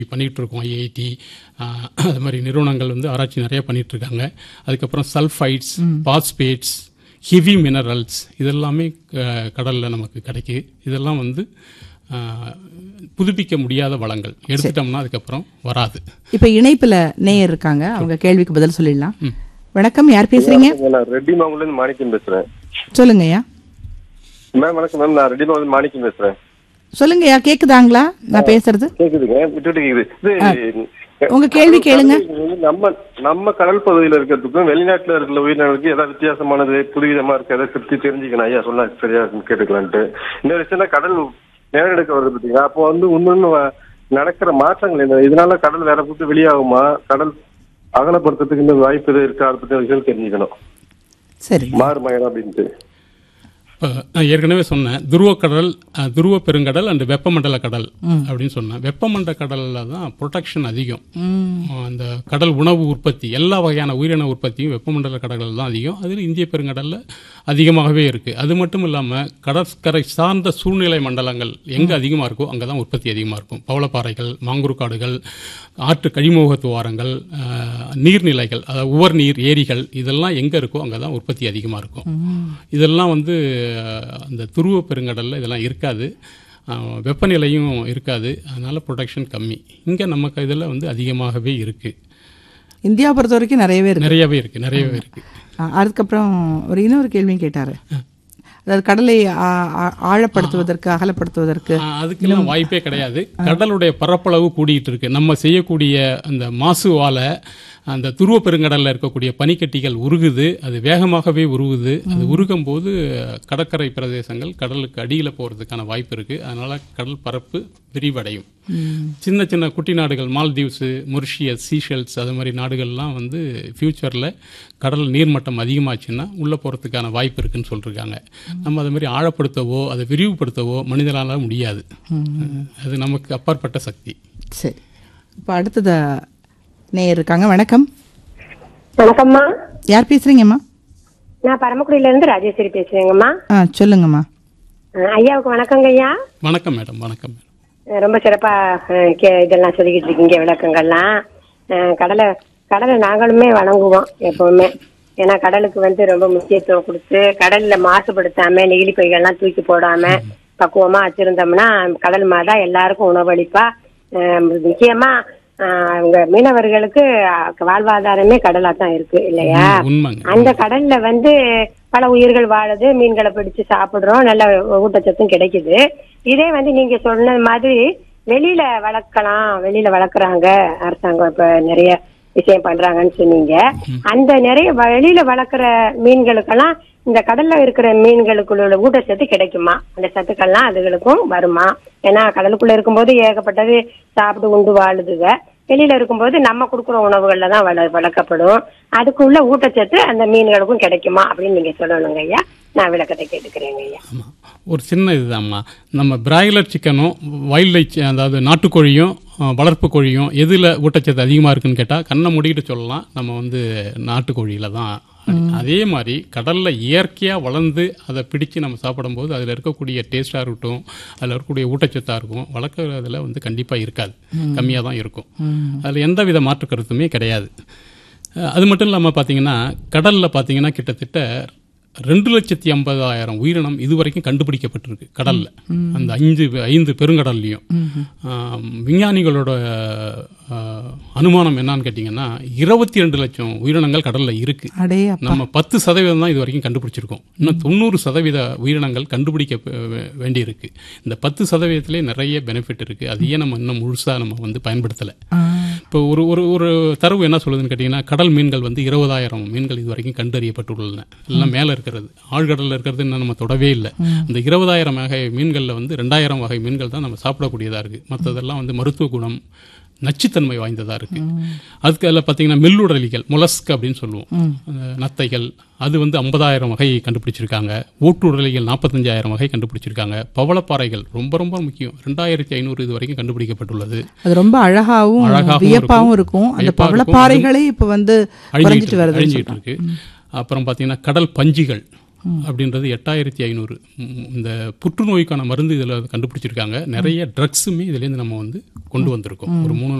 பண்ணிகிட்டு இருக்கோம் ஐஐடி அது மாதிரி நிறுவனங்கள் வந்து ஆராய்ச்சி நிறைய பண்ணிட்டு இருக்காங்க அதுக்கப்புறம் சல்ஃபைட்ஸ் பாஸ்பேட்ஸ் ஹெவி மினரல்ஸ் இதெல்லாமே அஹ், கடல்ல நமக்கு கிடைக்கு இதெல்லாம் வந்து அஹ், புதுப்பிக்க முடியாத வளங்கள் எடுத்துட்டோம்னா அதுக்கப்புறம் வராது இப்ப இணைப்புல நேயர் இருக்காங்க அவங்க கேள்விக்கு பதில் சொல்லிடலாம் வணக்கம் யார் பேசுறீங்க நான் ரெட்டி மாவுல இருந்து மாணிக்கம் பேசுறேன் சொல்லுங்கய்யா மேம் வணக்கம் மேம் நான் ரெட்டி மாவுல இருந்து மாணிக்கம் பேசுறேன் சொல்லுங்கய்யா கேக்குதாங்களா நான் பேசுறது கேக்குதுங்க விட்டு விட்டு கேக்குது இது உங்க கேள்வி கேளுங்க நம்ம நம்ம கடல் பகுதியில இருக்கிறதுக்கும் வெளிநாட்டுல இருக்கிற உயிரினங்களுக்கு ஏதாவது வித்தியாசமானது புதுவிதமா இருக்கு எதை சுத்தி தெரிஞ்சுக்கணும் ஐயா சொன்னா சரியா இருக்குன்னு கேட்டுக்கலான்ட்டு இன்னொரு விஷயம் கடல் நிலநடுக்க வருது பாத்தீங்களா அப்போ வந்து இன்னொன்னு நடக்கிற மாற்றங்கள் என்ன இதனால கடல் வேற புட்டு வெளியாகுமா கடல் அகலப்படுத்துறதுக்கு இந்த வாய்ப்பு எதுவும் இருக்கா அதை பத்தி ஒரு விஷயம் தெரிஞ்சுக்கணும் சரி மாறுமா இடம் அப்படின்ட்டு இப்போ நான் ஏற்கனவே சொன்னேன் துருவக்கடல் அஹ், துருவ பெருங்கடல் அண்ட் வெப்பமண்டல கடல் அப்படின்னு சொன்னேன் வெப்பமண்டல கடலில் தான் ப்ரொடெக்ஷன் அதிகம் அஹ், அந்த கடல் உணவு உற்பத்தி எல்லா வகையான உயிரின உற்பத்தியும் வெப்பமண்டல கடல்கள் தான் அதிகம் அதில் இந்திய பெருங்கடலில் அதிகமாகவே இருக்குது அது மட்டும் இல்லாமல் கடற்கரை சார்ந்த சூழ்நிலை மண்டலங்கள் எங்கே அதிகமாக இருக்கோ அங்கே தான் உற்பத்தி அதிகமாக இருக்கும் பவளப்பாறைகள் மாங்குரு காடுகள் ஆற்று கழிமுக துவாரங்கள் அஹ், நீர்நிலைகள் அதாவது உவர் நீர் ஏரிகள் இதெல்லாம் எங்கே இருக்கோ அங்கே தான் உற்பத்தி அதிகமாக இருக்கும் இதெல்லாம் வந்து அஹ், அந்த துருவ பெருங்கடலில் இதெல்லாம் இருக்காது அஹ், வெப்பநிலையும் இருக்காது அதனால ப்ரொடக்ஷன் கம்மி இங்கே நமக்கு இதில் வந்து அதிகமாகவே இருக்குது இந்தியா பொறுத்த வரைக்கும் நிறையவே இருக்கு நிறையவே இருக்குது நிறையவே இருக்குது ஆ, அதுக்கப்புறம் ஒரு இன்னொரு கேள்வியும் கேட்டாரு அதாவது கடலை ஆ- ஆ- ஆழப்படுத்துவதற்கு அகலப்படுத்துவதற்கு ஆ, அதுக்கெல்லாம் வாய்ப்பே கிடையாது கடலுடைய பரப்பளவு கூடிட்டு இருக்கு நம்ம செய்யக்கூடிய அந்த மாசுவால அந்த துருவ பெருங்கடல்ல இருக்கக்கூடிய பனிக்கட்டிகள் உருகுது அது வேகமாகவே உருகுது அது உருகும் போது கடற்கரை பிரதேசங்கள் கடலுக்கு அடியில போறதுக்கான வாய்ப்பு இருக்கு அதனால கடல் பரப்பு விரிவடையும் சின்ன சின்ன குட்டி நாடுகள் மால்தீவ்ஸ் மொரிஷியஸ் சீஷெல்ஸ் அது மாதிரி நாடுகள்லாம் வந்து ஃபியூச்சரில் கடல் நீர்மட்டம் அதிகமாச்சுன்னா உள்ளே போகிறதுக்கான வாய்ப்பு இருக்குன்னு சொல்லியிருக்காங்க நம்ம அதை மாதிரி ஆழப்படுத்தவோ அதை விரிவுபடுத்தவோ மனிதனால முடியாது அது நமக்கு அப்பாற்பட்ட சக்தி சரி இப்போ அடுத்தத நேயர் இருக்காங்க வணக்கம் வணக்கம்மா யார் பேசுறீங்கம்மா நான் பரமக்குடியில இருந்து ராஜேஸ்வரி பேசுறேங்கம்மா ஆ சொல்லுங்கம்மா அஹ் ஐயாவுக்கு வணக்கங்க ஐயா வணக்கம் மேடம் வணக்கம் மேடம் அஹ் ரொம்ப சிறப்பா அஹ் கே- இதெல்லாம் சொல்லிக்கிட்டு இருக்கீங்க விளக்கங்கள்லாம் அஹ் கடலை கடலை நாங்களுமே வணங்குவோம் எப்பவுமே ஏன்னா கடலுக்கு வந்து ரொம்ப முக்கியத்துவம் கொடுத்து கடல்ல மாசுபடுத்தாம நெகிழி பைகள்லாம் தூக்கி போடாம பக்குவமா வச்சிருந்தோம்னா கடல் மாதா எல்லாருக்கும் உணவளிப்பா அஹ் முக்கியமா அஹ் அவங்க மீனவர்களுக்கு அஹ் வாழ்வாதாரமே கடலா தான் இருக்கு இல்லையா உண்மைங்க அந்த கடல்ல வந்து பல உயிர்கள் வாழுது மீன்களை பிடிச்சு சாப்பிடுறோம் நல்ல ஊட்டச்சத்தும் கிடைக்குது இதே வந்து நீங்க சொன்ன மாதிரி வெளியில வளர்க்கலாம் வெளியில வளர்க்குறாங்க அரசாங்கம் இப்ப நிறைய விஷயம் பண்றாங்கன்னு சொன்னீங்க அந்த நிறைய வெளியில வளர்க்குற மீன்களுக்கெல்லாம் இந்த கடல்ல இருக்கிற மீன்களுக்குள்ள உள்ள ஊட்டச்சத்து கிடைக்குமா அந்த சத்துக்கள்லாம் அதுகளுக்கும் வருமா ஏன்னா கடலுக்குள்ள இருக்கும்போது ஏகப்பட்டது சாப்பிட்டு உண்டு வாழுதுங்க வெளியில இருக்கும்போது நம்ம கொடுக்குற உணவுகள்ல தான் வள வளர்க்கப்படும் அதுக்குள்ள ஊட்டச்சத்து அந்த மீன்களுக்கும் கிடைக்குமா அப்படின்னு நீங்க சொல்லணுங்க ஐயா நான் விளக்கத்தை கேட்டுக்கிறேங்க ஐயா ஆமா ஒரு சின்ன இதுதாம்மா நம்ம பிராய்லர் சிக்கனும் வைல்ட் லைஃப் அதாவது நாட்டுக்கோழியும் அஹ், வளர்ப்பு கோழியும் எதில் ஊட்டச்சத்து அதிகமாக இருக்குன்னு கேட்டால் கண்ணை மூடிட்டு சொல்லலாம் நம்ம வந்து நாட்டுக்கோழியில் தான் அதே மாதிரி கடலில் இயற்கையாக வளர்ந்து அதை பிடிச்சு நம்ம சாப்பிடும்போது அதில் இருக்கக்கூடிய டேஸ்ட்டாக இருக்கட்டும் அதில் இருக்கக்கூடிய ஊட்டச்சத்தாக இருக்கும் வளர்க்குறதுல வந்து கண்டிப்பாக இருக்காது கம்மியாக தான் இருக்கும் அதில் எந்த வித மாற்று கருத்துமே கிடையாது அஹ், அது மட்டும் இல்லாமல் பார்த்தீங்கன்னா கடலில் பார்த்தீங்கன்னா கிட்டத்தட்ட ரெண்டு லட்சத்தி ஐம்பதாயிரம் உயிரினம் இதுவரைக்கும் கண்டுபிடிக்கப்பட்டிருக்கு கடல்ல அந்த ஐந்து ஐந்து பெருங்கடல்லையும் ஆம், விஞ்ஞானிகளோட ஆ, அனுமானம் என்னன்னு கேட்டிங்கன்னா இருபத்தி ரெண்டு லட்சம் உயிரினங்கள் கடல்ல இருக்கு அடே நம்ம பத்து சதவீதம் தான் இது வரைக்கும் கண்டுபிடிச்சிருக்கோம் இன்னும் தொண்ணூறு சதவீத உயிரினங்கள் கண்டுபிடிக்க வே- வே- வேண்டியிருக்கு இந்த பத்து சதவீதத்திலே நிறைய பெனிஃபிட் இருக்கு அதையே நம்ம இன்னும் முழுசா நம்ம வந்து பயன்படுத்தலை இப்போ ஒரு ஒரு ஒரு தரவு என்ன சொல்லுதுன்னு கேட்டிங்கன்னா கடல் மீன்கள் வந்து இருபதாயிரம் மீன்கள் இது வரைக்கும் கண்டறியப்பட்டுள்ளன எல்லாம் மேலே இருக்கிறது ஆழ்கடலில் இருக்கிறது இன்னும் நம்ம தொடவே இல்லை இந்த இருபதாயிரம் வகை மீன்களில் வந்து ரெண்டாயிரம் வகை மீன்கள் தான் நம்ம சாப்பிடக்கூடியதாக இருக்குது மற்றதெல்லாம் வந்து மருத்துவ குணம் நச்சுத்தன்மை வாய்ந்ததாக இருக்குது அதுக்கு அதில் பார்த்தீங்கன்னா மெல்லுடலிகள் முலஸ்க் அப்படின்னு சொல்லுவோம் அந்த நத்தைகள் அது வந்து ஐம்பதாயிரம் வகை கண்டுபிடிச்சிருக்காங்க ஓட்டுடலிகள் நாற்பத்தஞ்சாயிரம் வகை கண்டுபிடிச்சிருக்காங்க பவளப்பாறைகள் ரொம்ப ரொம்ப முக்கியம் ரெண்டாயிரத்தி ஐநூறு இது வரைக்கும் கண்டுபிடிக்கப்பட்டுள்ளது அது ரொம்ப அழகாவும் அழகாவும் வியப்பாவும் இருக்கும் அந்த வியப்பா இருக்கும். பவளப்பாறைகளே இப்ப வந்து அழிஞ்சிட்டு குறைஞ்சிட்டு இருக்கு, வருதுன்னு அழிஞ்சிட்டு இருக்கு அப்புறம் பார்த்தீங்கன்னா கடல் பஞ்சிகள் அப்படின்றது எட்டாயிரத்தி ஐநூறு இந்த புற்றுநோய்க்கான மருந்து இதில் கண்டுபிடிச்சிருக்காங்க நிறைய ட்ரக்ஸுமே இதுலேருந்து நம்ம வந்து கொண்டு வந்திருக்கோம் ஒரு மூணு